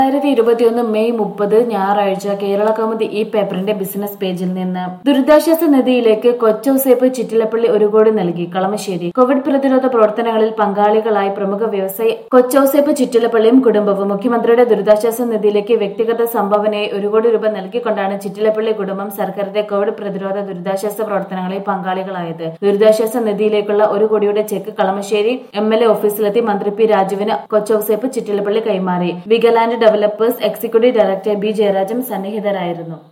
രണ്ടായിരത്തി ഇരുപത്തിയൊന്ന് മെയ് മുപ്പത് ഞായറാഴ്ച കേരള കൗമുദി ഈ പേപ്പറിന്റെ ബിസിനസ് പേജിൽ നിന്ന് ദുരിതാശ്വാസ നിധിയിലേക്ക് കൊച്ചൌസേപ്പ് ചിറ്റിലപ്പള്ളി ഒരു കോടി നൽകി കളമശ്ശേരി കോവിഡ് പ്രതിരോധ പ്രവർത്തനങ്ങളിൽ പങ്കാളികളായി പ്രമുഖ വ്യവസായി കൊച്ചൌസേപ്പ് ചിറ്റിലപ്പള്ളിയും കുടുംബവും മുഖ്യമന്ത്രിയുടെ ദുരിതാശ്വാസ നിധിയിലേക്ക് വ്യക്തിഗത സംഭാവനയായി ഒരു കോടി രൂപ നൽകിക്കൊണ്ടാണ് ചിറ്റിലപ്പള്ളി കുടുംബം സർക്കാരിന്റെ കോവിഡ് പ്രതിരോധ ദുരിതാശ്വാസ പ്രവർത്തനങ്ങളിൽ പങ്കാളികളായത് ദുരിതാശ്വാസ നിധിയിലേക്കുള്ള ഒരു കോടിയുടെ cheque Kalamassery M L A ഓഫീസിലെത്തി മന്ത്രി പി രാജുവിന് കൊച്ചൌസേപ്പ് ചിറ്റിലപ്പള്ളി കൈമാറി വിഗലാൻഡ് developers executive director B Jayarajan സന്നിഹിതരായിരുന്നു